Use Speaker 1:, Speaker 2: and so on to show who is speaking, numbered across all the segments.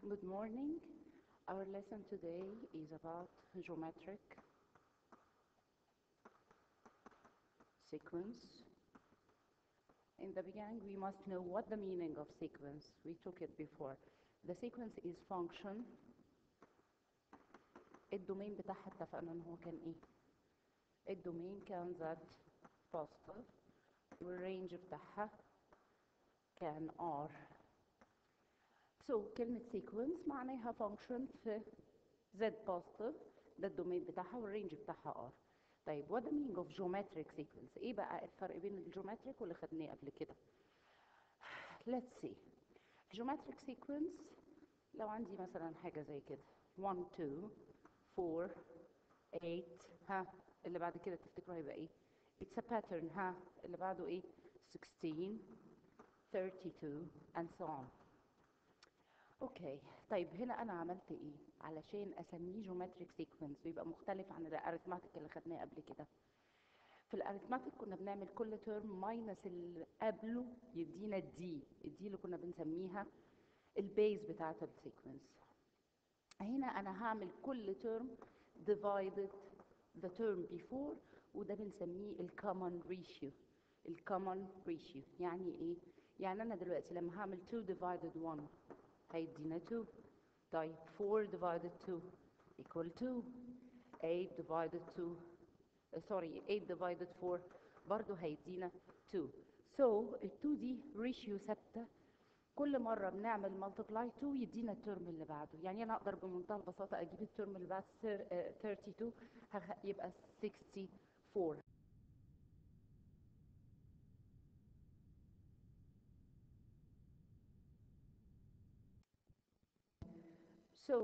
Speaker 1: Good morning. Our lesson today is about geometric sequence. In the beginning, we must know what the meaning of sequence. We took it before. The sequence is function. الدومين بتاعها اتفقنا ان هو كان ايه؟ الدومين كان ذات positive والرينج بتاعها كان R. So كلمة sequence معناها function في Z positive ده الدومين بتاعها والرينج بتاعها R. طيب what the meaning of geometric sequence؟ ايه بقى الفرق بين الجيومتريك واللي خدناه قبل كده؟ Let's see. geometric sequence لو عندي مثلا حاجة زي كده 1 2 4 8 ها اللي بعد كده تفتكروا هيبقى ايه؟ It's a pattern ها اللي بعده ايه؟ 16 32 and so on. اوكي طيب هنا انا عملت ايه علشان اسميه جيومتريك سيكونس ويبقى مختلف عن الاريثماتيك اللي خدناه قبل كده في الاريثماتيك كنا بنعمل كل ترم ماينس اللي قبله يدينا الدي الدي اللي كنا بنسميها البيز بتاعت السيكونس هنا انا هعمل كل ترم divided the term before وده بنسميه الكومن ريشيو الكومن ريشيو يعني ايه يعني انا دلوقتي لما هعمل 2 divided 1 هيدينا 2 طيب 4 divided 2 equal 2 8 divided 2 uh, sorry 8 divided 4 برضو هيدينا 2 so ال 2 دي ريشيو ثابته كل مره بنعمل multiply 2 يدينا الترم اللي بعده يعني انا اقدر بمنتهى البساطه اجيب الترم اللي بعد سر- آه، 32 هخ- يبقى 64 so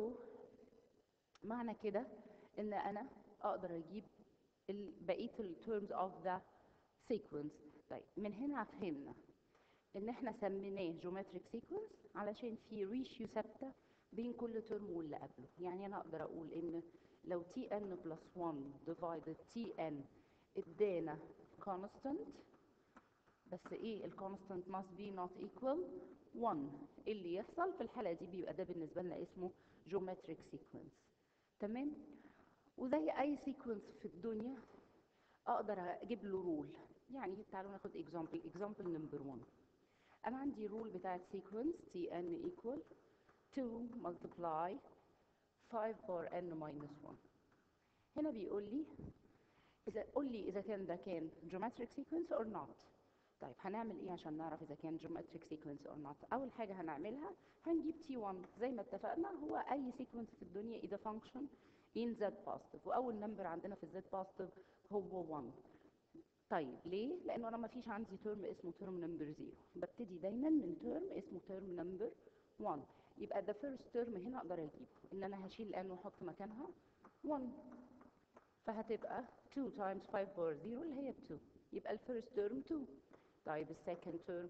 Speaker 1: معنى كده ان انا اقدر اجيب ال- بقيه الترمز اوف ذا سيكونس طيب من هنا فهمنا ان احنا سميناه جيومتريك سيكونس علشان في ريشيو ثابته بين كل ترم واللي قبله يعني انا اقدر اقول ان لو تي ان بلس 1 ديفايدد تي ان ادانا constant بس ايه الكونستانت must be not equal 1 اللي يحصل في الحاله دي بيبقى ده بالنسبه لنا اسمه جيومتريك سيكونس تمام وزي اي سيكونس في الدنيا اقدر اجيب له رول يعني تعالوا ناخد اكزامبل اكزامبل نمبر 1 انا عندي رول بتاعت سيكونس تي ان ايكوال 2 multiply 5 باور n minus 1 هنا بيقول لي اذا قول لي اذا كان ده كان geometric sequence or not طيب هنعمل ايه عشان نعرف اذا كان geometric sequence or not اول حاجه هنعملها هنجيب t1 زي ما اتفقنا هو اي sequence في الدنيا اذا function in z positive واول نمبر عندنا في z positive هو 1 طيب ليه لانه انا ما فيش عندي ترم اسمه ترم نمبر 0 ببتدي دايما من ترم اسمه ترم نمبر 1 يبقى ده فيرست ترم هنا اقدر اجيبه ان انا هشيل n واحط مكانها 1 فهتبقى 2 times 5 باور 0 اللي هي 2 يبقى الفيرست ترم 2 طيب السكند ترم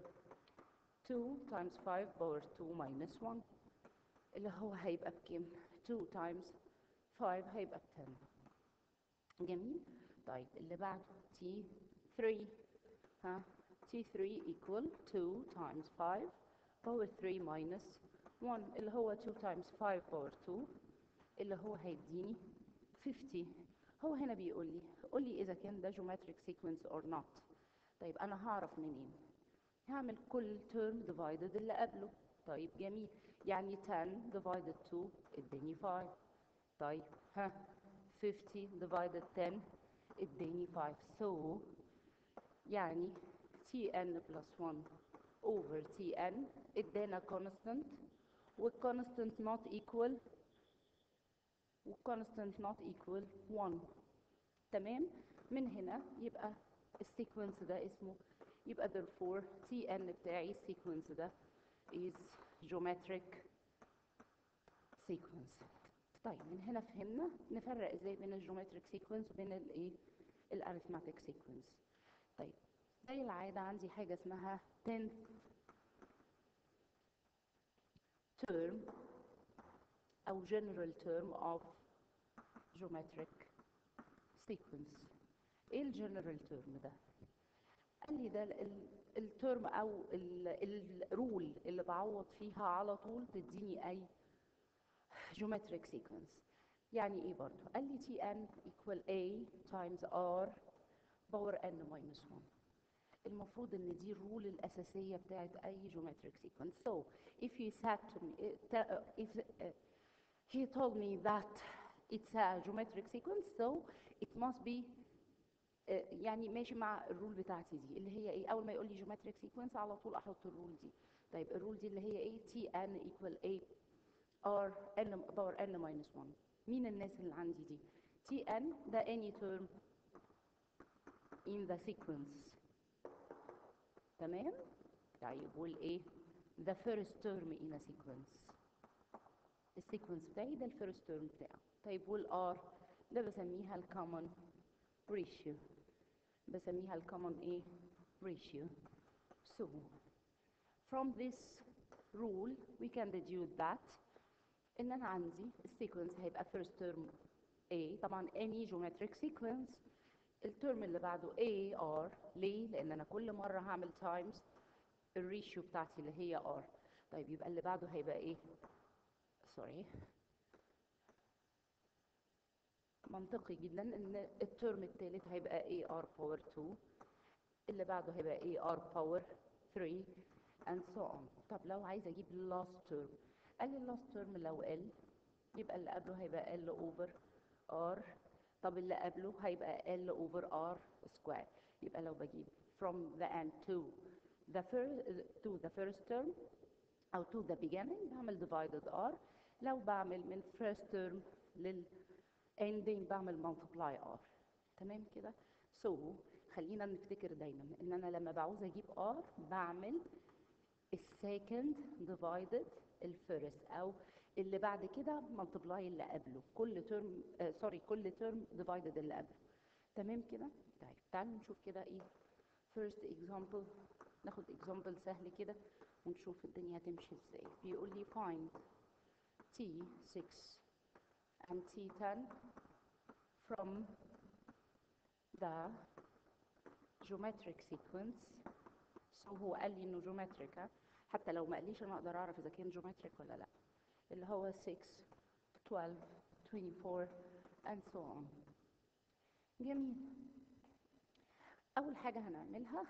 Speaker 1: 2 times 5 باور 2 minus 1 اللي هو هيبقى بكام 2 times 5 هيبقى ب 10 جميل طيب اللي بعده تي 3 ها تي 3 equal 2 times 5 باور 3 minus 1 اللي هو 2 times 5 باور 2 اللي هو هيديني 50 هو هنا بيقول لي قول لي اذا كان ده geometric sequence or not طيب انا هعرف منين هعمل كل term divided اللي قبله طيب جميل يعني 10 divided 2 اداني 5 طيب ها 50 divided 10 اداني 5 so يعني tn plus 1 over tn ادانا constant والconstant not equal والconstant not equal 1 تمام من هنا يبقى السيكونس ده اسمه يبقى therefore tn بتاعي السيكونس ده is geometric sequence طيب من هنا فهمنا نفرق ازاي بين الجيومتريك سيكونس وبين الايه الاريثماتيك سيكونس طيب زي العاده عندي حاجه اسمها 10 term او general term of geometric sequence ايه الجنرال تيرم ده قال لي ده الترم او الرول اللي بعوض فيها على طول تديني اي geometric sequence يعني ايه برضه قال لي تي ان equal a times r باور n minus 1 المفروض ان دي الرول الاساسيه بتاعت اي geometric sequence so if he said to me uh, te- uh, if uh, he told me that it's a geometric sequence so it must be uh, يعني ماشي مع الرول بتاعتي دي اللي هي ايه اول ما يقول لي geometric sequence على طول احط الرول دي طيب الرول دي اللي هي ايه تي ان equal a r n باور n minus 1 مين الناس اللي عندي دي تي ان ده any term in the sequence تمام طيب والايه the first term in a sequence السيكونس بتاعي ده الفيرست تيرم بتاعه طيب والار ده بسميها الكومن ريشيو بسميها الكومن ايه ريشيو so from this rule we can deduce that ان انا عندي السيكونس هيبقى first term A طبعا any geometric sequence الترم اللي بعده A R ليه؟ لأن أنا كل مرة هعمل times الريشيو بتاعتي اللي هي R طيب يبقى اللي بعده هيبقى إيه؟ سوري منطقي جدا إن الترم التالت هيبقى A R power 2 اللي بعده هيبقى A R power 3 and so on طب لو عايزة أجيب last term قال لي last term لو L يبقى اللي قبله هيبقى L over R طب اللي قبله هيبقى L over R square يبقى لو بجيب from the end to the first to the first term أو to the beginning بعمل divided R لو بعمل من first term لل ending بعمل multiply R تمام كده so خلينا نفتكر دايما ان انا لما بعوز اجيب R بعمل السكند divided الفيرست او اللي بعد كده ملتبلاي اللي قبله كل ترم سوري كل ترم ديفايدد اللي قبله تمام كده طيب تعالوا نشوف كده ايه first example ناخد example سهل كده ونشوف الدنيا هتمشي ازاي بيقول لي find T6 and T10 from the geometric sequence so هو قال لي انه geometric ها؟ حتى لو ما قاليش انا اقدر اعرف اذا كان geometric ولا لا اللي هو 6 12 24 and so on جميل اول حاجه هنعملها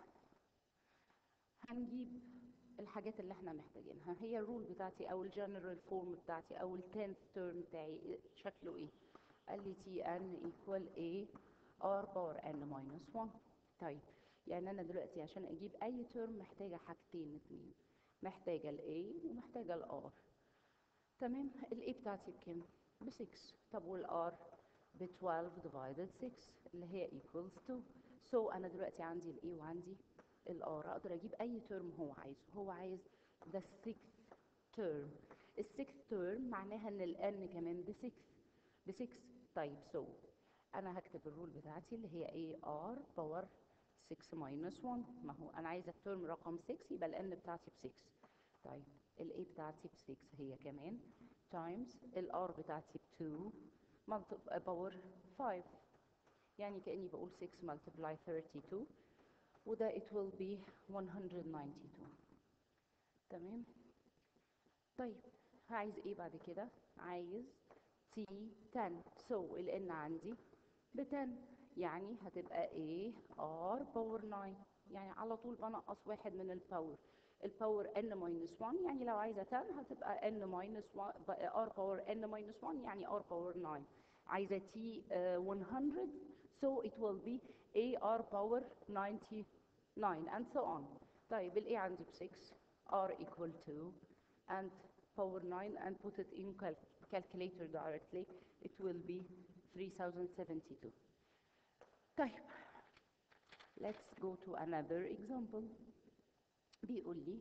Speaker 1: هنجيب الحاجات اللي احنا محتاجينها هي الرول بتاعتي او الجنرال فورم بتاعتي او التنث تيرم بتاعي شكله ايه قال لي تي ان ايكوال اي ار باور ان ماينس 1 طيب يعني انا دلوقتي عشان اجيب اي تيرم محتاجه حاجتين اتنين محتاجه الاي ومحتاجه الار تمام الاي بتاعتي بكام ب 6 طب والار ب 12 divided 6 اللي هي equals 2 so انا دلوقتي عندي الاي وعندي الار اقدر اجيب اي ترم هو عايزه هو عايز the sixth term السكس ترم معناها ان الان كمان ب 6 ب 6 طيب so انا هكتب الرول بتاعتي اللي هي اي ار باور 6 minus 1 ما هو انا عايزه الترم رقم 6 يبقى الان بتاعتي ب 6 طيب الاي بتاعتي ب 6 هي كمان times الار بتاعتي ب 2 باور 5 يعني كاني بقول 6 multiply 32 وده it will be 192 تمام طيب عايز ايه بعد كده عايز t 10 so الان عندي ب 10 يعني هتبقى a r باور 9 يعني على طول بنقص واحد من الباور الباور n minus 1 يعني لو عايزه 10 هتبقى n minus 1 r باور n minus 1 يعني r باور 9 عايزه t uh, 100 so it will be a r باور 99 and so on طيب ال a عندي ب 6 r equal 2 and power 9 and put it in cal calculator directly it will be 3072 طيب let's go to another example بيقول لي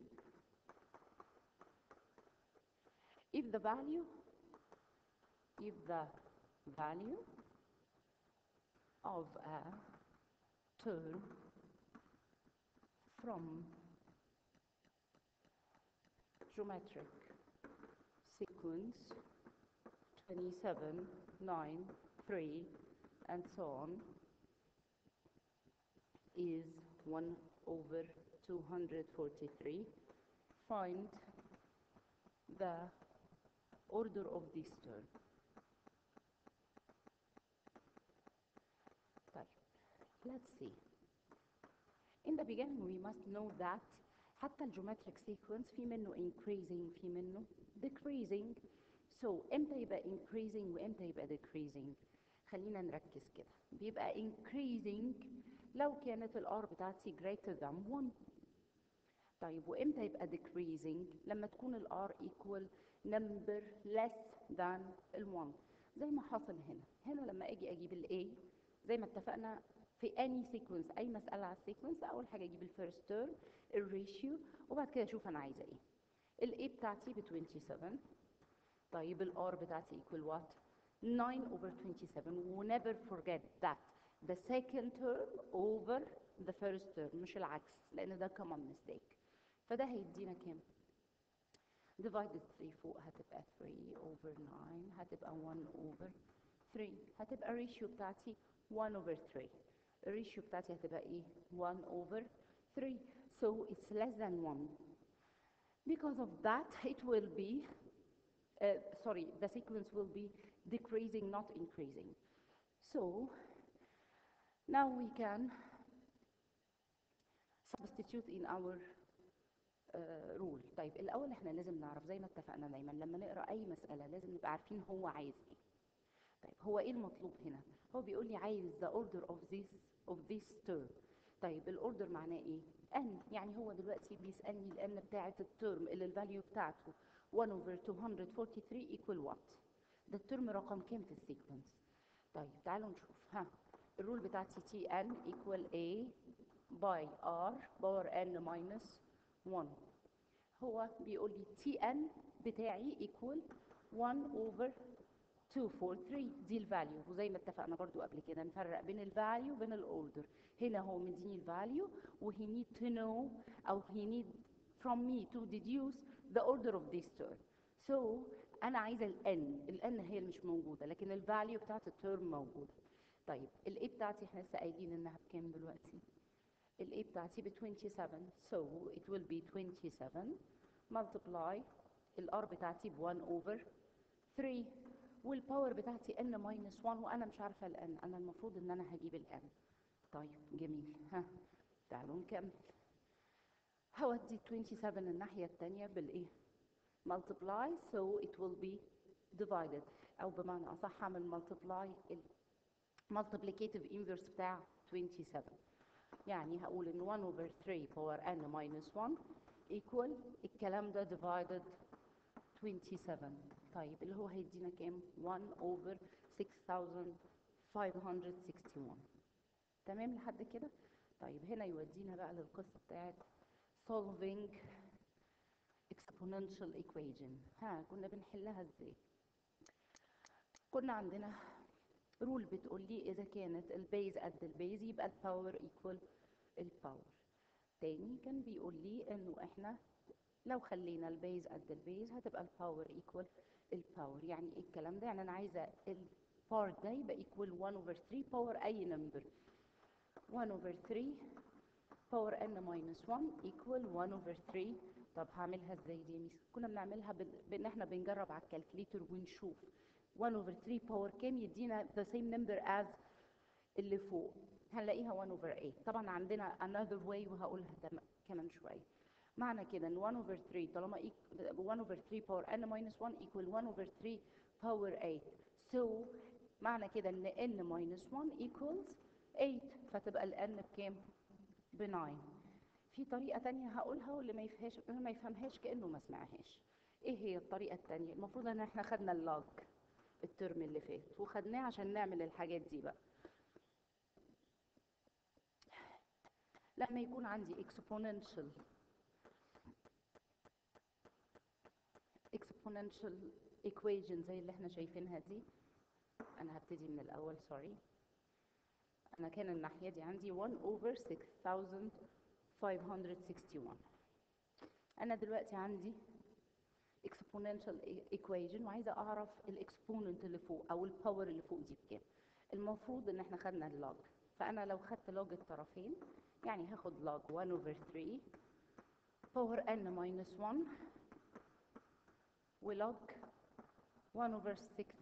Speaker 1: if the value if the value of a term from geometric sequence 27 9 3 and so on is 1 over 243 find the order of this term طيب let's see in the beginning we must know that حتى الجيومتريك sequence في منه increasing في منه decreasing so امتى يبقى increasing وامتى يبقى decreasing خلينا نركز كده بيبقى increasing لو كانت الار بتاعتي greater than 1 طيب وامتى يبقى decreasing لما تكون الار equal number less than ال 1 زي ما حصل هنا هنا لما اجي اجيب ال A زي ما اتفقنا في any sequence اي مساله على السيكونس اول حاجه اجيب الفيرست تيرم الريشيو وبعد كده اشوف انا عايزه ايه ال A بتاعتي ب 27 طيب ال R بتاعتي equal what 9 over 27 و never forget that the second term over the first term مش العكس لان ده common mistake فده هيدينا كام divided 3 فوق هتبقى 3 over 9 هتبقى 1 over 3 هتبقى الريشيو بتاعتي 1 over 3 الريشيو بتاعتي هتبقى ايه 1 over 3 so it's less than 1 because of that it will be uh, sorry the sequence will be decreasing not increasing so now we can substitute in our رول uh, طيب الاول احنا لازم نعرف زي ما اتفقنا دايما لما نقرا اي مساله لازم نبقى عارفين هو عايز ايه طيب هو ايه المطلوب هنا هو بيقول لي عايز the order of this of this term طيب الاوردر معناه ايه ان يعني هو دلوقتي بيسالني الان بتاعه الترم اللي الفاليو بتاعته 1 over 243 equal what ده الترم رقم كام في السيكونس طيب تعالوا نشوف ها الرول بتاعتي تي ان equal a by r باور n minus 1 هو بيقول لي تي ان بتاعي equal 1 over 243 دي الفاليو وزي ما اتفقنا برضو قبل كده نفرق بين الفاليو وبين الاوردر هنا هو مديني الفاليو و he need to know او he need from me to deduce the order of this term so انا عايزه الان الان هي اللي مش موجوده لكن الفاليو بتاعت الترم موجوده طيب الاي بتاعتي احنا لسه قايلين انها بكام دلوقتي الاي بتاعتي ب 27 so it will be 27 multiply الار بتاعتي ب 1 over 3 والباور بتاعتي n ماينس 1 وانا مش عارفه الان انا المفروض ان انا هجيب الان طيب جميل ها تعالوا نكمل هودي 27 الناحيه الثانيه بالايه multiply so it will be divided او بمعنى اصح اعمل multiply ال multiplicative inverse بتاع 27 يعني هقول ان 1 over 3 power n minus 1 equal الكلام ده divided 27 طيب اللي هو هيدينا كام 1 over 6561 تمام لحد كده طيب هنا يودينا بقى للقصه بتاعت solving exponential equation ها كنا بنحلها ازاي كنا عندنا رول بتقول لي اذا كانت البيز قد البيز يبقى الباور ايكوال الباور تاني كان بيقول لي انه احنا لو خلينا البيز قد البيز هتبقى الباور ايكوال الباور يعني ايه الكلام ده يعني انا عايزه البارت ده يبقى ايكوال 1 over 3 باور اي نمبر 1 over 3 باور n minus 1 equal 1 over 3 طب هعملها ازاي دي ميس كنا بنعملها بان احنا بنجرب على الكالكليتر ونشوف 1 over 3 باور كام يدينا the same number as اللي فوق هنلاقيها 1 over 8 طبعا عندنا another way وهقولها كمان شويه معنى كده ان 1 over 3 طالما 1 over 3 باور n minus 1 equal 1 over 3 باور 8 so معنى كده ان n minus 1 equals 8 فتبقى ال n بكام؟ ب 9 في طريقة تانية هقولها واللي ما يفهمش اللي ما يفهمهاش كأنه ما سمعهاش ايه هي الطريقة التانية المفروض ان احنا خدنا اللوج الترم اللي فات وخدناه عشان نعمل الحاجات دي بقى لما يكون عندي exponential exponential equation زي اللي احنا شايفينها دي انا هبتدي من الاول سوري انا كان الناحيه دي عندي 1 over 6561 انا دلوقتي عندي exponential equation وعايزه اعرف الاكسبوننت اللي فوق او الباور اللي فوق دي بكام المفروض ان احنا خدنا اللوج فانا لو خدت لوج الطرفين يعني هاخد لوج 1 over 3 باور n minus 1 ولوج 1 over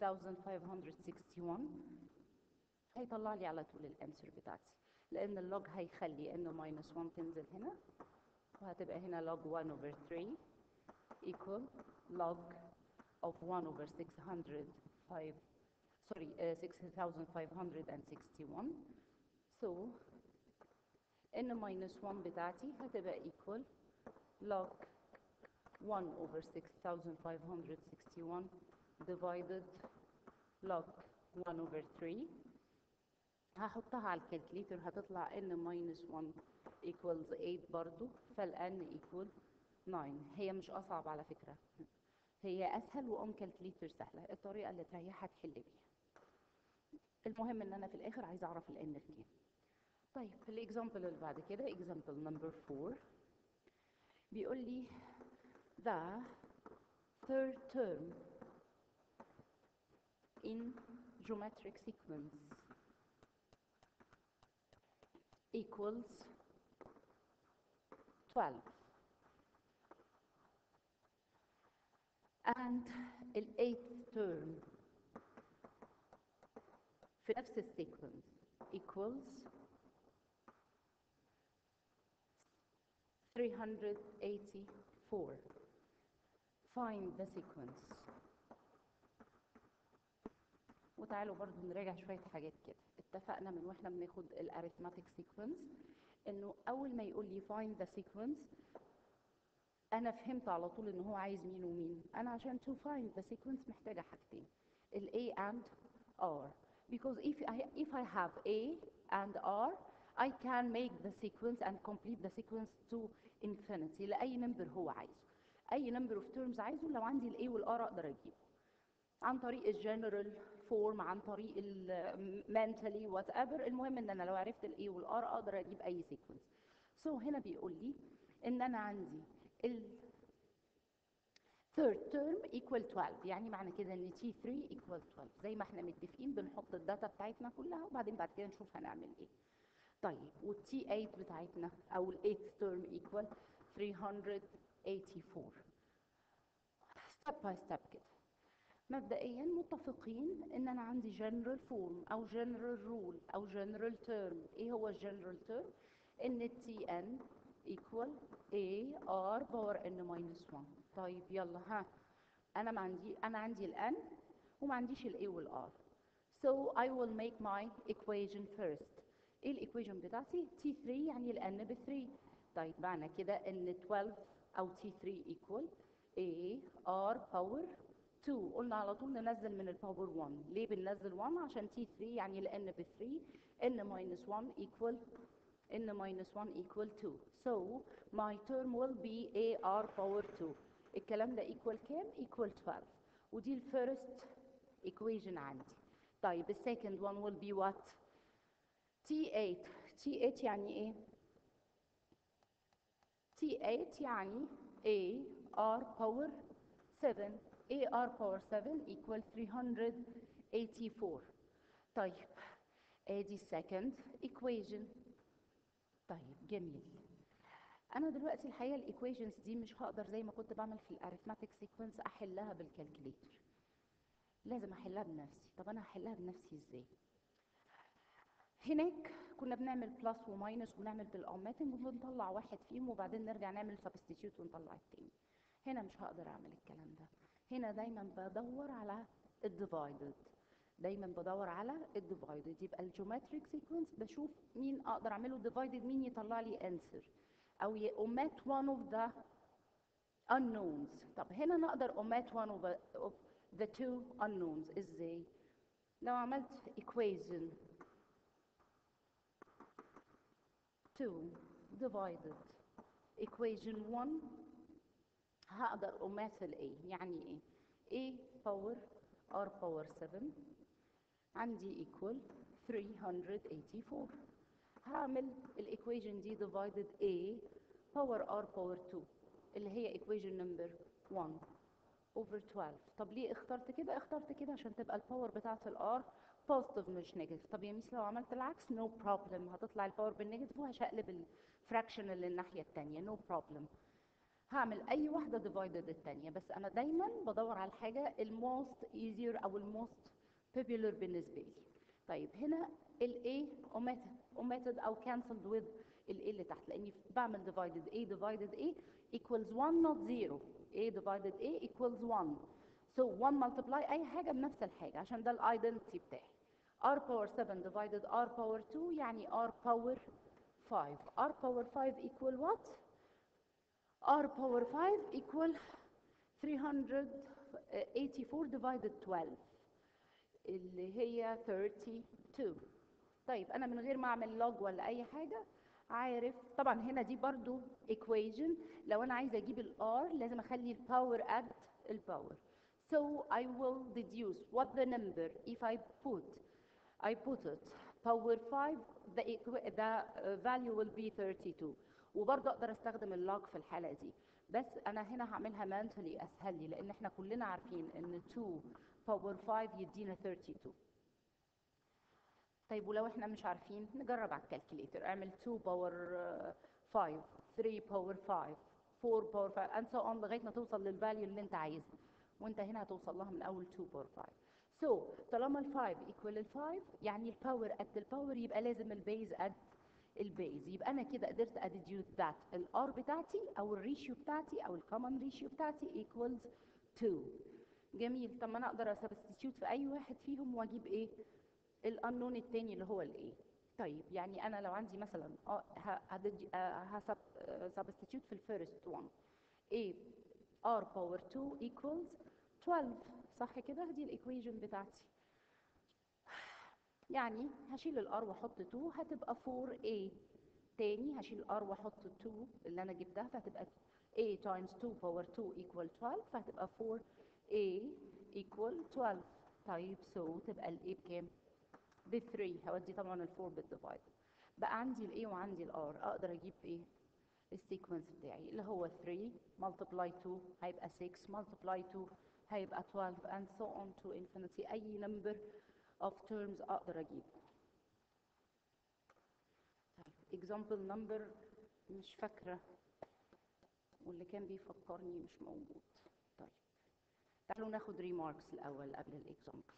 Speaker 1: 6561 هيطلع لي على طول الانسر بتاعتي لان اللوج هيخلي انه minus 1 تنزل هنا وهتبقى هنا log 1 over 3 equal log of 1 over 605 sorry uh, 6561 so n minus 1 بتاعتي هتبقى equal log 1 over 6561 divided log 1 over 3 هحطها على الكالكليتر هتطلع n minus 1 equals 8 برضو فالn equal 9 هي مش أصعب على فكرة هي أسهل وأم كالكليتر سهلة الطريقة اللي تريحها تحل بيها المهم إن أنا في الآخر عايزة أعرف الn بكام طيب الإكزامبل اللي بعد كده example number 4 بيقول لي the third term in geometric sequence equals 12 and ال eighth term في نفس السيكونس equals 384 find the sequence وتعالوا برضو نراجع شوية حاجات كده اتفقنا من واحنا بناخد الاريثماتيك سيكونس انه اول ما يقول لي find the sequence انا فهمت على طول ان هو عايز مين ومين انا عشان to find the sequence محتاجة حاجتين ال A and R because if I, if I have A and R I can make the sequence and complete the sequence to infinity لأي نمبر هو عايزه أي number of terms عايزه لو عندي ال A وال R أقدر أجيبه عن طريق الجنرال فورم عن طريق ال mentally whatever المهم ان انا لو عرفت ال A وال R اقدر اجيب اي sequence so هنا بيقول لي ان انا عندي ال third term equal 12 يعني معنى كده ان T3 equal 12 زي ما احنا متفقين بنحط الداتا بتاعتنا كلها وبعدين بعد كده نشوف هنعمل ايه طيب وال T8 بتاعتنا او ال 8th term equal 384 step by step كده مبدئيا متفقين ان انا عندي general form او general rule او general term ايه هو الجنرال term ان Tn equal A R power n minus 1 طيب يلا ها انا ما عندي انا عندي ال n وما عنديش ال A وال R so I will make my equation first ايه الايكويشن بتاعتي T3 يعني ال n ب 3 طيب معنى كده ان 12 او T3 equal A R power 2 قلنا على طول ننزل من الباور 1 ليه بننزل 1 عشان تي 3 يعني ال n ب 3 n minus 1 equal n minus 1 equal 2 so my term will be ar power 2 الكلام ده equal كام equal 12 ودي الفيرست equation عندي طيب السكند one will be what t8 t8 يعني ايه t8 يعني a r power 7 AR power 7 equal 384 طيب ادي second equation طيب جميل انا دلوقتي الحقيقه الايكويشنز دي مش هقدر زي ما كنت بعمل في الاريثماتيك سيكونس احلها بالكالكوليتر لازم احلها بنفسي طب انا هحلها بنفسي ازاي هناك كنا بنعمل بلس وماينس ونعمل بالأوماتنج ونطلع واحد فيهم وبعدين نرجع نعمل سبستيتيوت ونطلع التاني هنا مش هقدر اعمل الكلام ده هنا دايما بدور على الديفايدد دايما بدور على الديفايدد يبقى الجيومتريك سيكونس بشوف مين اقدر اعمله ديفايدد مين يطلع لي انسر او omit one of the unknowns طب هنا نقدر omit one of the, of the two unknowns ازاي لو عملت equation 2 divided equation 1 هقدر أماثل A يعني إيه؟ A power R power 7 عندي equal 384 هعمل الإيكويجن دي divided A power R power 2 اللي هي equation number 1 over 12 طب ليه اخترت كده؟ اخترت كده عشان تبقى الباور بتاعت الار بوزيتيف مش نيجاتيف طب يا ميس لو عملت العكس نو no بروبلم هتطلع الباور بالنيجاتيف وهشقلب الفراكشن اللي الناحيه الثانيه نو no بروبلم هعمل اي واحده ديفايدد التانية بس انا دايما بدور على الحاجه الموست ايزير او الموست popular بالنسبه لي طيب هنا ال A omitted omitted او cancelled with ال A اللي تحت لاني بعمل divided A divided A equals 1 not 0 A divided A equals 1 so 1 multiply اي حاجه بنفس الحاجه عشان ده الايدنتي بتاعي r power 7 divided r power 2 يعني r power 5 r power 5 equal what r power 5 equal 384 divided 12 اللي هي 32 طيب انا من غير ما اعمل log ولا اي حاجه عارف طبعا هنا دي برضو equation لو انا عايزه اجيب ال r لازم اخلي الباور قد الباور so I will deduce what the number if I put I put it power 5 the, equa- the uh, value will be 32 وبرضه اقدر استخدم اللوج في الحاله دي بس انا هنا هعملها mentally اسهل لي لان احنا كلنا عارفين ان 2 power 5 يدينا 32 طيب ولو احنا مش عارفين نجرب على الكالكوليتر اعمل 2 باور 5 3 باور 5 4 باور 5 and so on لغايه ما توصل للفاليو اللي انت عايزها وانت هنا هتوصل لها من اول 2 باور 5 سو so, طالما ال 5 ايكوال ال 5 يعني الباور قد الباور يبقى لازم البيز قد البيز يبقى انا كده قدرت اديديوت ذات الار بتاعتي او الريشيو بتاعتي او الكومن ريشيو بتاعتي ايكوالز 2 جميل طب ما انا اقدر اسبستيتيوت في اي واحد فيهم واجيب ايه الانون التاني اللي هو الايه طيب يعني انا لو عندي مثلا اه هسبستيتيوت في الفيرست وان a r باور 2 equals 12 صح كده دي الايكويشن بتاعتي يعني هشيل الار واحط 2 هتبقى 4a تاني هشيل الار واحط 2 اللي انا جبتها فهتبقى a times 2 باور 2 equal 12 فهتبقى 4a equal 12 طيب سو so تبقى ال a بكام؟ ب 3 هودي طبعا ال 4 بالديفايد بقى عندي ال a وعندي ال r اقدر اجيب ايه؟ السيكونس بتاعي اللي هو 3 multiply 2 هيبقى 6 multiply 2 هيبقى 12 and so on to infinity اي number of terms اقدر اجيب طيب example number مش فاكره واللي كان بيفكرني مش موجود طيب تعالوا ناخد remarks الاول قبل الاكزامبل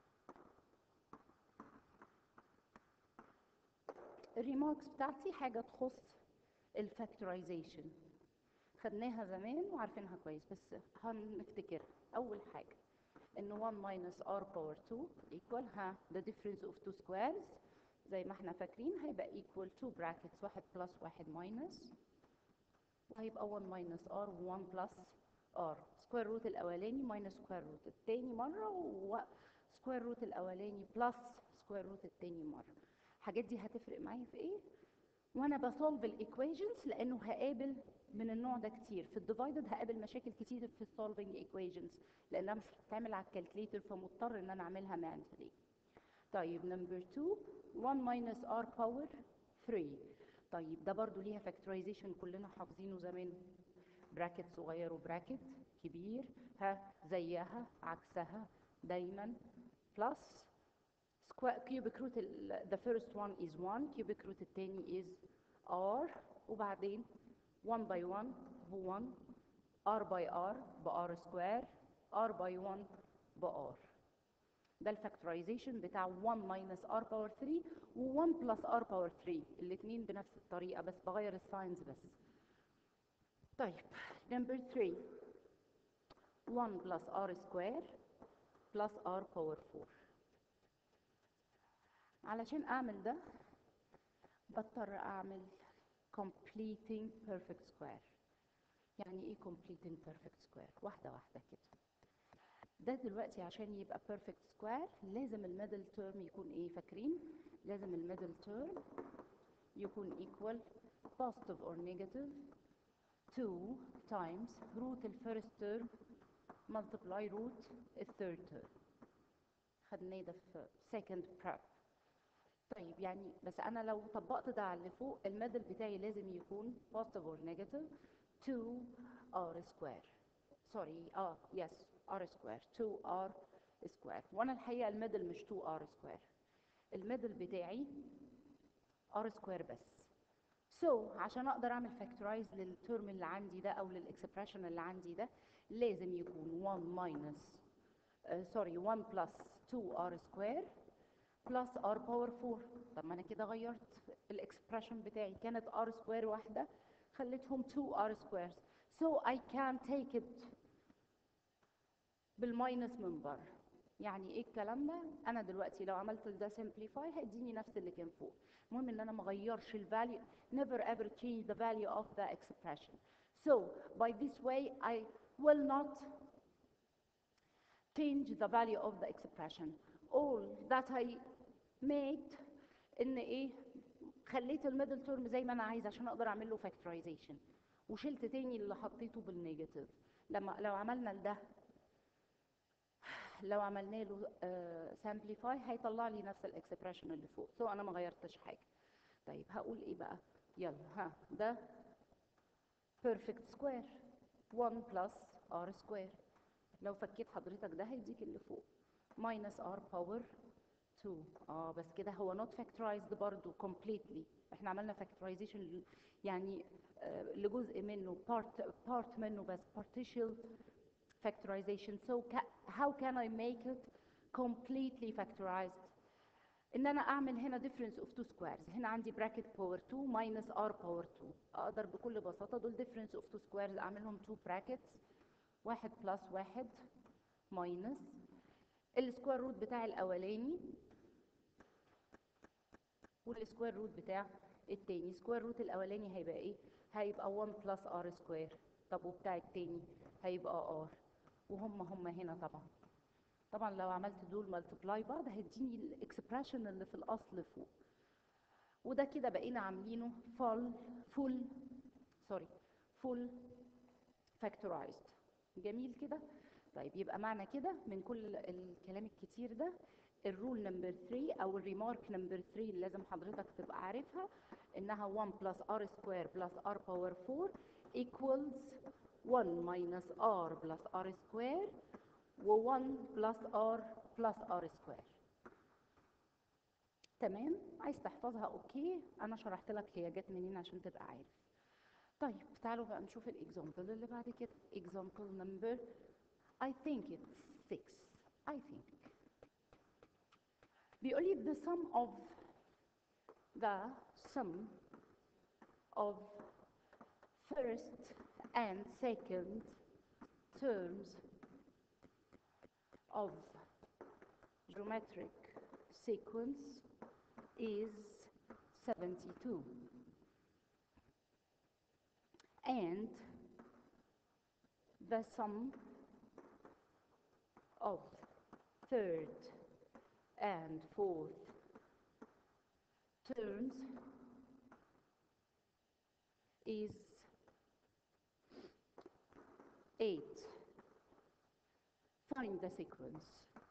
Speaker 1: الريماركس بتاعتي حاجه تخص الفاكتورايزيشن خدناها زمان وعارفينها كويس بس هنفتكرها اول حاجه ان 1 minus r power 2 equal ها the difference of two squares زي ما احنا فاكرين هيبقى equal 2 brackets واحد plus واحد minus وهيبقى 1 minus r و 1 plus r square root الاولاني minus square root التاني مره و square root الاولاني plus square root التاني مره الحاجات دي هتفرق معايا في ايه وانا بسولف الايكويشنز لانه هقابل من النوع ده كتير في الديفايدد هقابل مشاكل كتير في السولفنج ايكويشنز لانها مش هتتعمل على الكالكليتر فمضطر ان انا اعملها مانتلي طيب نمبر 2 1 minus r power 3 طيب ده برضو ليها فاكتورايزيشن كلنا حافظينه زمان براكت صغير وبراكت كبير ها زيها عكسها دايما بلس cubic root ال- the first one is 1 cubic root التاني is r وبعدين 1 by 1 هو 1 r by r ب r square r by 1 ب r ده الفاكتورايزيشن بتاع 1 minus r power 3 و 1 plus r power 3 الاثنين بنفس الطريقة بس بغير الساينز بس طيب number 3 1 plus r square plus r power 4 علشان اعمل ده بضطر اعمل completing perfect square يعني ايه completing perfect square واحدة واحدة كده ده دلوقتي عشان يبقى perfect square لازم الميدل تيرم يكون ايه فاكرين لازم الميدل تيرم يكون equal positive or negative 2 times root الفيرست تيرم multiply root الثيرد تيرم خدناه ده في second prep طيب يعني بس انا لو طبقت ده على اللي فوق الميدل بتاعي لازم يكون positive or negative 2 r square سوري اه يس r square 2 r square وانا الحقيقه الميدل مش 2 r square الميدل بتاعي r square بس So عشان اقدر اعمل فاكتورايز للترم اللي عندي ده او للاكسبريشن اللي عندي ده لازم يكون 1 minus سوري 1 plus 2r square plus r power 4 طب ما انا كده غيرت الاكسبريشن بتاعي كانت r square واحده خليتهم 2r squares so I can take it بالماينس من بره يعني ايه الكلام ده انا دلوقتي لو عملت ده simplify هيديني نفس اللي كان فوق المهم ان انا ما اغيرش الفاليو never ever change the value of the expression so by this way I will not change the value of the expression all that I made ان ايه خليت الميدل تيرم زي ما انا عايزه عشان اقدر اعمل له فاكتورايزيشن وشلت تاني اللي حطيته بالنيجاتيف لما لو عملنا ده لو عملنا له سامبليفاي هيطلع لي نفس الاكسبريشن اللي فوق سو انا ما غيرتش حاجه طيب هقول ايه بقى يلا ها ده بيرفكت سكوير 1 بلس ار سكوير لو فكيت حضرتك ده هيديك اللي فوق minus r power 2 اه بس كده هو not factorized برضو completely احنا عملنا factorization يعني آه لجزء منه part part منه بس partial factorization so ca how can I make it completely factorized ان انا اعمل هنا difference of two squares هنا عندي bracket power 2 minus r power 2 اقدر بكل بساطه دول difference of two squares اعملهم two brackets واحد plus واحد minus السكوير روت بتاع الاولاني والسكوير روت بتاع التاني سكوير روت الاولاني هيبقى ايه هيبقى 1 بلس ار سكوير طب وبتاع التاني هيبقى ار وهم هم هنا طبعا طبعا لو عملت دول ملتبلاي بعض هيديني الاكسبريشن اللي في الاصل فوق وده كده بقينا عاملينه فول فول سوري فول فاكتورايزد جميل كده طيب يبقى معنى كده من كل الكلام الكتير ده الرول نمبر 3 او الريمارك نمبر 3 اللي لازم حضرتك تبقى عارفها انها 1 بلس ار سكوير بلس ار باور 4 equals 1 minus r plus r square و 1 plus r plus r square تمام عايز تحفظها اوكي انا شرحت لك هي جت منين عشان تبقى عارف طيب تعالوا بقى نشوف الاكزامبل اللي بعد كده example number I think it's 6 I think بيقول لي the sum of the sum of first and second terms of geometric sequence is 72 and the sum of third and fourth terms is 8 find the sequence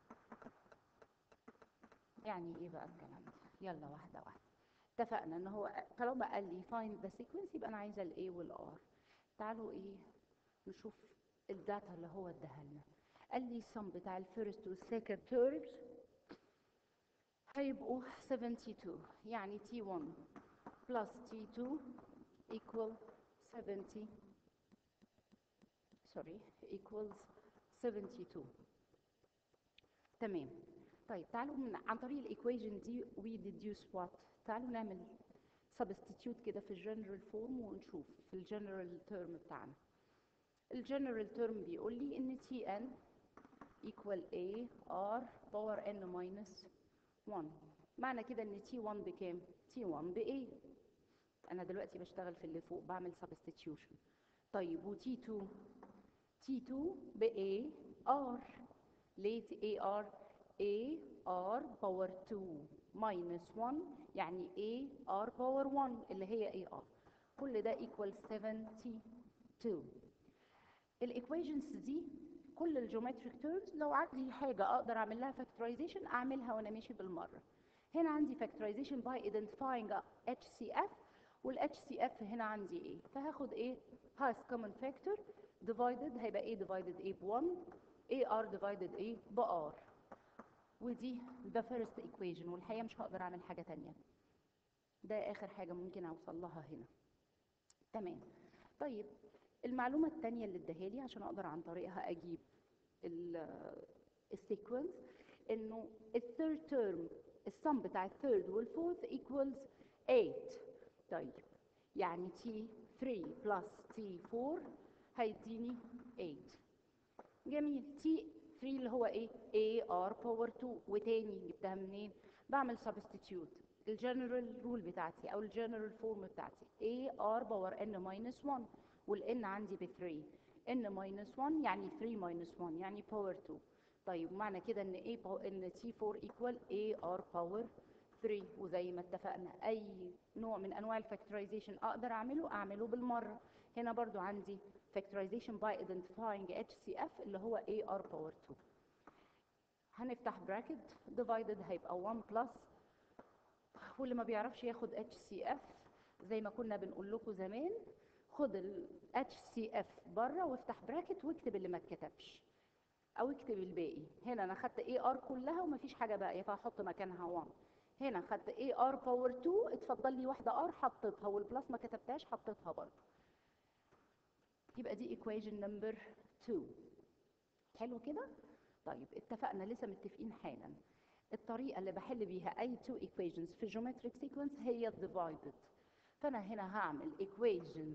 Speaker 1: يعني ايه بقى الكلام ده يلا واحده واحده اتفقنا ان هو طالما قال لي find the sequence يبقى انا عايزه الايه والار تعالوا ايه نشوف الداتا اللي هو اداها لنا قال لي السم بتاع الفيرست والسكند تيرمز هيبقوا 72 يعني تي 1 بلس تي 2 equal 70 sorry equals 72 تمام طيب تعالوا من عن طريق الايكويشن دي we deduce what تعالوا نعمل substitute كده في الجنرال فورم ونشوف في الجنرال تيرم بتاعنا الجنرال تيرم بيقول لي ان تي ان equal a r power n minus 1 معنى كده ان تي 1 بكام تي 1 ب a انا دلوقتي بشتغل في اللي فوق بعمل substitution طيب وتي 2 تي 2 ب a r ليه a r a r power 2 minus 1 يعني a r power 1 اللي هي a r كل ده equal 72 الايكويشنز دي كل الجيومتريك تيرمز لو عندي حاجه اقدر اعمل لها فاكتورايزيشن اعملها وانا ماشي بالمره هنا عندي فاكتورايزيشن باي ايدنتيفاينج اتش سي اف والاتش سي اف هنا عندي ايه فهاخد ايه highest common factor divided هيبقى ايه divided ايه ب 1 اي ار divided ايه ب ار ودي the first equation والحقيقه مش هقدر اعمل حاجه تانية ده اخر حاجه ممكن اوصل لها هنا تمام طيب المعلومه الثانيه اللي اداها لي عشان اقدر عن طريقها اجيب السيكونس انه الثيرد تيرم السم بتاع الثيرد والفورث equals 8 طيب يعني تي 3 بلس تي 4 هيديني 8 جميل تي 3 اللي هو ايه اي ار باور 2 وتاني جبتها منين بعمل سبستيتيوت الجنرال رول بتاعتي او الجنرال فورم بتاعتي اي ار باور ان ماينس 1 والان عندي ب 3 ان ماينس 1 يعني 3 ماينس 1 يعني باور 2 طيب معنى كده ان ايه باو ان تي 4 ايكوال اي ار باور 3 وزي ما اتفقنا اي نوع من انواع الفاكتورايزيشن اقدر اعمله اعمله بالمره هنا برضو عندي factorization by identifying HCF اللي هو AR power 2 هنفتح براكت divided هيبقى 1 plus واللي ما بيعرفش ياخد HCF زي ما كنا بنقول لكم زمان خد ال HCF بره وافتح براكت واكتب اللي ما اتكتبش او اكتب الباقي هنا انا خدت AR كلها ومفيش حاجه باقيه فهحط مكانها 1 هنا خدت AR باور 2 اتفضل لي واحده R حطيتها والبلس ما كتبتهاش حطيتها برضه يبقى دي equation number 2 حلو كده طيب اتفقنا لسه متفقين حالا الطريقة اللي بحل بيها أي two equations في geometric sequence هي divided فأنا هنا هعمل equation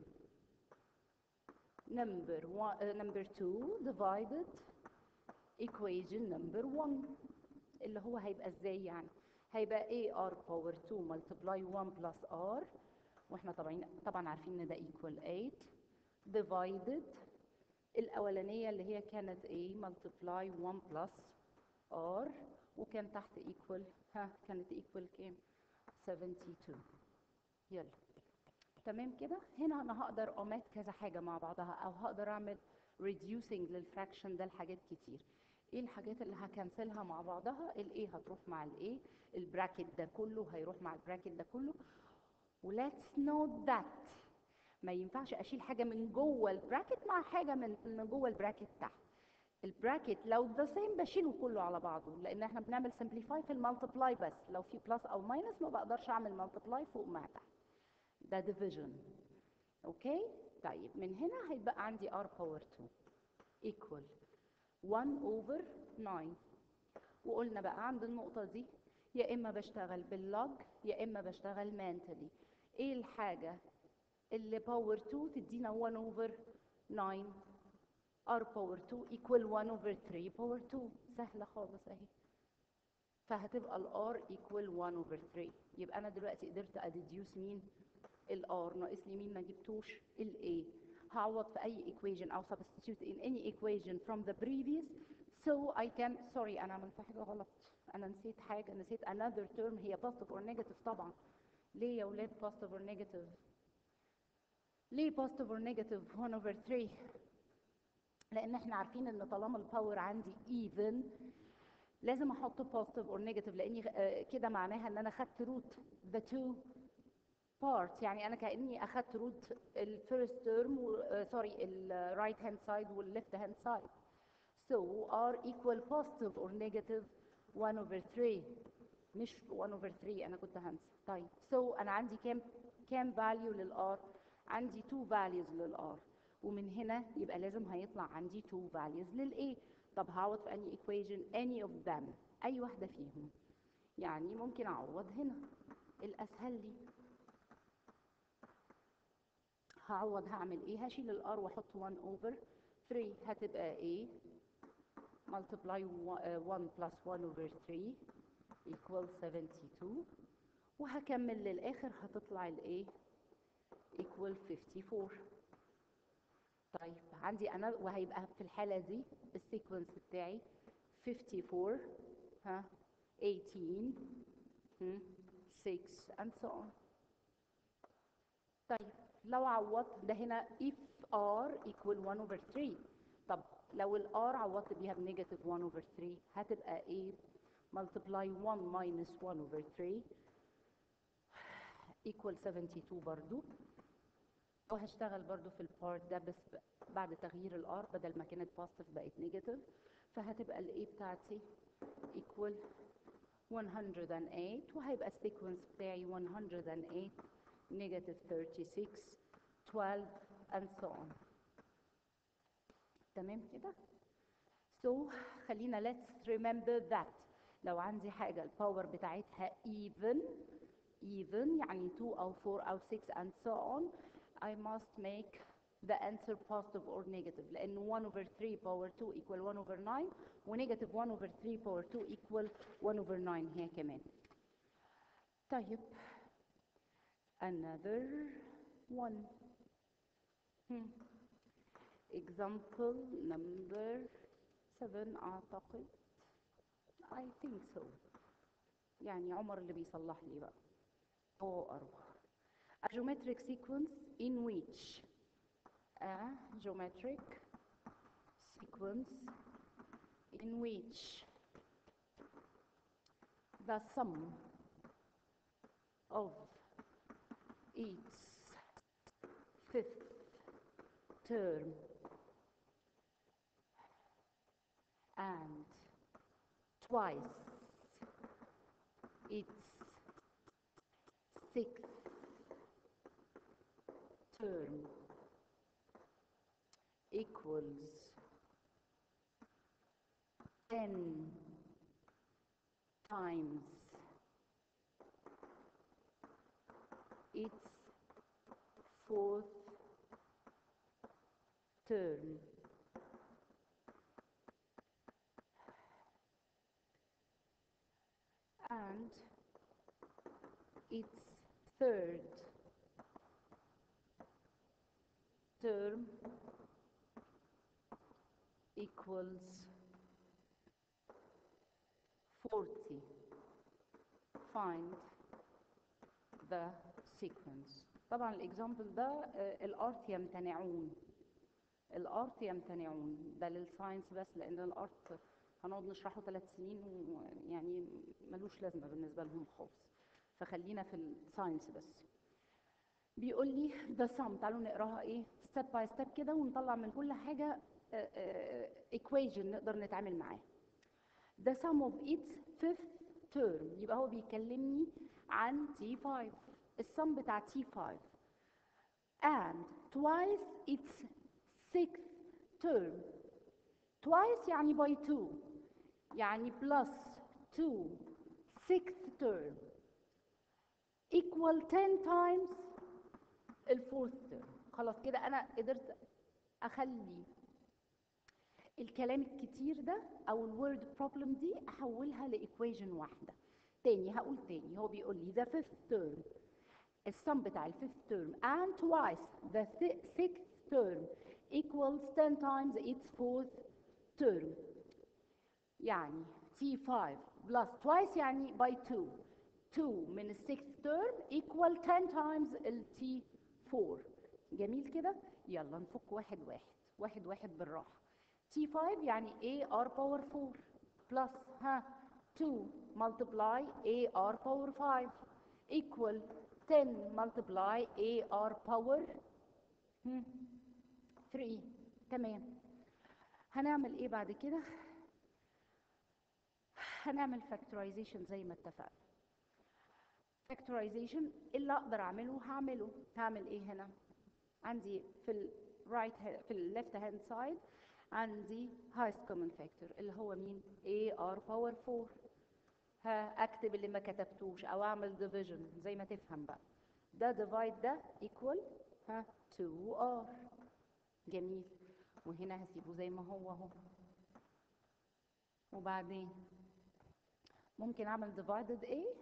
Speaker 1: number one, uh, number 2 divided equation number 1 اللي هو هيبقى ازاي يعني هيبقى AR power 2 multiply 1 plus R واحنا طبعا طبعا عارفين ان ده equal 8 divided الأولانية اللي هي كانت A multiply 1 plus R وكان تحت equal ها كانت equal كام 72 يلا تمام كده هنا أنا هقدر أمات كذا حاجة مع بعضها أو هقدر أعمل reducing للفراكشن ده لحاجات كتير ايه الحاجات اللي هكنسلها مع بعضها الايه هتروح مع الايه البراكت ده كله هيروح مع البراكت ده كله وليتس نوت ذات ما ينفعش اشيل حاجه من جوه البراكت مع حاجه من من جوه البراكت تحت البراكت لو ذا سيم بشيله كله على بعضه لان احنا بنعمل سمبليفاي في المالتبلاي بس لو في بلس او ماينس ما بقدرش اعمل مالتبلاي فوق مع تحت ده ديفيجن اوكي طيب من هنا هيبقى عندي r باور 2 equal 1 over 9 وقلنا بقى عند النقطه دي يا اما بشتغل باللوج يا اما بشتغل مانتلي ايه الحاجه اللي باور 2 تدينا 1 over 9 r باور 2 equal 1 over 3 باور 2 سهلة خالص اهي فهتبقى ال r equal 1 over 3 يبقى انا دلوقتي قدرت اديديوس مين ال r ناقص لي مين ما جبتوش ال a هعوض في اي equation او substitute in any equation from the previous so I can sorry انا عملت حاجة غلط انا نسيت حاجة نسيت another term هي positive or negative طبعا ليه يا ولاد positive or negative ليه positive or negative 1 over 3 لان احنا عارفين ان طالما الباور عندي even لازم احط positive or negative لاني آه، كده معناها ان انا خدت root the two parts يعني انا كاني اخدت root الفيرست term سوري الرايت هاند سايد والليفت هاند سايد so r equal positive or negative 1 over 3 مش 1 over 3 انا كنت هنسى طيب so انا عندي كام كام value للr عندي 2 values للr ومن هنا يبقى لازم هيطلع عندي 2 values للA طب هعوض في انهي equation any of them اي واحده فيهم يعني ممكن اعوض هنا الاسهل لي هعوض هعمل ايه هشيل الار واحط 1 over 3 هتبقى a multiply 1 plus 1 over 3 equal 72 وهكمل للاخر هتطلع ال a equal 54 طيب عندي انا وهيبقى في الحاله دي السيكونس بتاعي 54 ها 18 هم، 6 and so on طيب لو عوضت ده هنا if r equal 1 over 3 طب لو ال r عوضت بيها بنيجاتيف 1 over 3 هتبقى ايه multiply 1 minus 1 over 3 equal 72 برضو وهشتغل برضو في البارت ده بس بعد تغيير الار بدل ما كانت بوزيتيف بقت نيجاتيف فهتبقى الاي بتاعتي equal 108 وهيبقى السيكونس بتاعي 108 negative 36 12 and so on تمام كده so خلينا let's remember that لو عندي حاجة الباور بتاعتها even even يعني 2 أو 4 أو 6 and so on I must make the answer positive or negative لأن 1 over 3 power 2 equal 1 over 9 و negative 1 over 3 power 2 equal 1 over 9 هي كمان طيب another one hmm. example number 7 أعتقد I think so يعني عمر اللي بيصلح لي بقى هو أروح a geometric sequence in which a geometric sequence in which the sum of its fifth term and twice its sixth term equals 10 times its fourth term and its third term equals 40. Find the sequence. طبعا الاكزامبل ده الارت يمتنعون الارت يمتنعون ده للساينس بس لان الارت هنقعد نشرحه ثلاث سنين ويعني ملوش لازمه بالنسبه لهم خالص فخلينا في الساينس بس بيقول لي the sum تعالوا نقراها ايه step by step كده ونطلع من كل حاجه uh, uh, equation نقدر نتعامل معاه the sum of its fifth term يبقى هو بيكلمني عن T5 السم بتاع T5 and twice its sixth term twice يعني by 2 يعني plus 2 sixth term equal 10 times الفورث term خلاص كده انا قدرت اخلي الكلام الكتير ده او الورد بروبلم دي احولها لايكويشن واحده تاني هقول تاني هو بيقول لي the fifth term السم بتاع الفيفث term and twice the sixth term equals 10 times its fourth term يعني T5 plus twice يعني by 2 2 من ال sixth term equal 10 times ال T4 جميل كده يلا نفك واحد واحد واحد واحد بالراحة T5 يعني AR power 4 plus ها 2 multiply AR power 5 equal 10 multiply AR power 3 تمام هنعمل ايه بعد كده هنعمل factorization زي ما اتفقنا factorization اللي اقدر اعمله هعمله هعمل ايه هنا عندي في ال right في ال left hand side عندي highest common factor اللي هو مين AR power 4 ها اكتب اللي ما كتبتوش او اعمل division زي ما تفهم بقى ده divide ده equal ها 2R جميل وهنا هسيبه زي ما هو اهو وبعدين ممكن اعمل divided ايه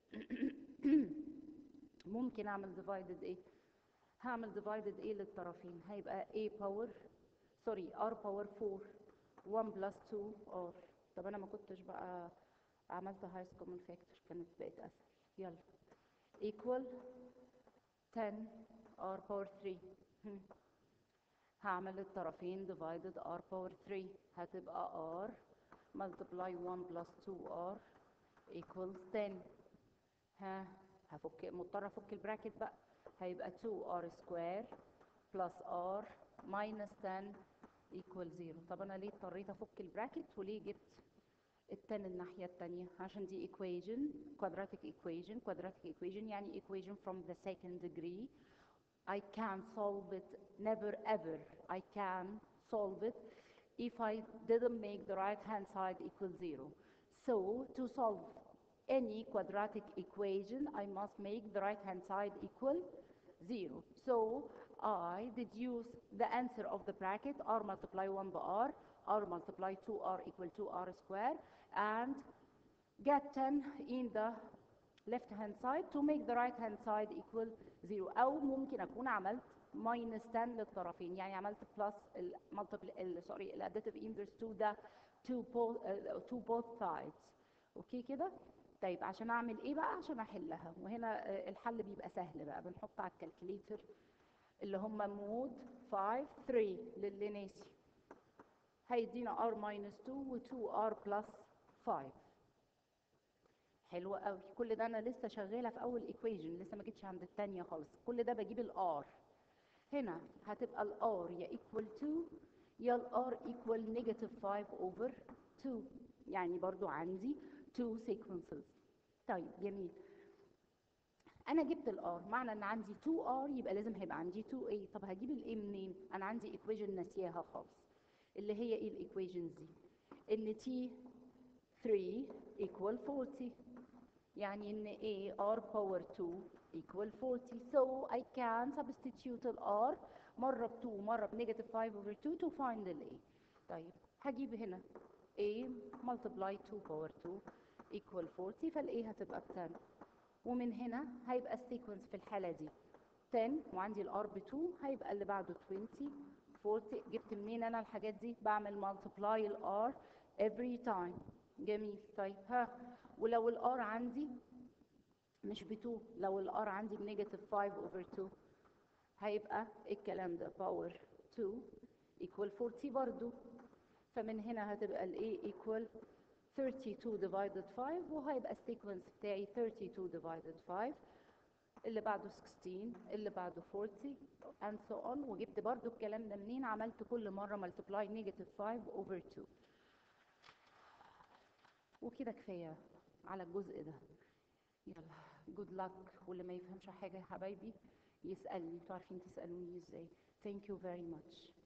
Speaker 1: ممكن اعمل divided ايه هعمل divided ايه للطرفين هيبقى a power سوري r power 4 1 plus 2 r طب انا ما كنتش بقى عملت highest common factor كانت بقت اسهل يلا equal 10 r power 3 هم. هعمل الطرفين divided r power 3 هتبقى r multiply 1 plus 2r equals 10 ها هفك مضطر افك البراكت بقى هيبقى 2r square plus r minus 10 equal 0 طب انا ليه اضطريت افك البراكت وليه جبت التان الناحية التانية عشان دي equation quadratic equation quadratic equation يعني equation from the second degree I can solve it never ever I can solve it if I didn't make the right hand side equal zero so to solve any quadratic equation I must make the right hand side equal zero so I deduce the answer of the bracket r multiply 1 by r r multiply 2r equal to r square and get 10 in the left hand side to make the right hand side equal 0 او ممكن اكون عملت minus 10 للطرفين يعني عملت plus ال multiple ال sorry ال additive inverse to the to both uh, to both sides اوكي كده طيب عشان اعمل ايه بقى عشان احلها وهنا آه، الحل بيبقى سهل بقى بنحط على الكالكوليتر اللي هم مود 5 3 للي ناسي هيدينا r minus 2 و 2r plus 5 حلو قوي كل ده انا لسه شغاله في اول equation لسه ما جيتش عند الثانيه خالص كل ده بجيب الار هنا هتبقى الار يا equal 2 يا الار equal negative 5 over 2 يعني برضو عندي 2 sequences طيب جميل انا جبت الار معنى ان عندي 2 ار يبقى لازم هيبقى عندي 2 a طب هجيب الاي منين انا عندي equation ناسياها خالص اللي هي ايه الايكويشنز دي ان تي 3 equal 40 يعني ان a r power 2 equal 40 so I can substitute ال r مرة ب 2 مرة ب negative 5 over 2 to find ال a طيب هجيب هنا a multiply 2 power 2 equal 40 فال a هتبقى ب 10 ومن هنا هيبقى السيكونس في الحالة دي 10 وعندي الار ب 2 هيبقى اللي بعده 20 40 جبت منين انا الحاجات دي بعمل multiply الار every time جميل طيب ها ولو الار عندي مش ب 2 لو الار عندي بنيجاتيف 5 اوفر 2 هيبقى الكلام ده باور 2 equal 40 برضو فمن هنا هتبقى ال A equal 32 divided 5 وهيبقى السيكونس بتاعي 32 divided 5 اللي بعده 16 اللي بعده 40 and so on وجبت برضو الكلام ده منين عملت كل مرة multiply negative 5 over 2 وكده كفاية على الجزء ده يلا good luck واللي ما يفهمش حاجة يا حبايبي يسألني انتوا عارفين تسألوني ازاي thank you very much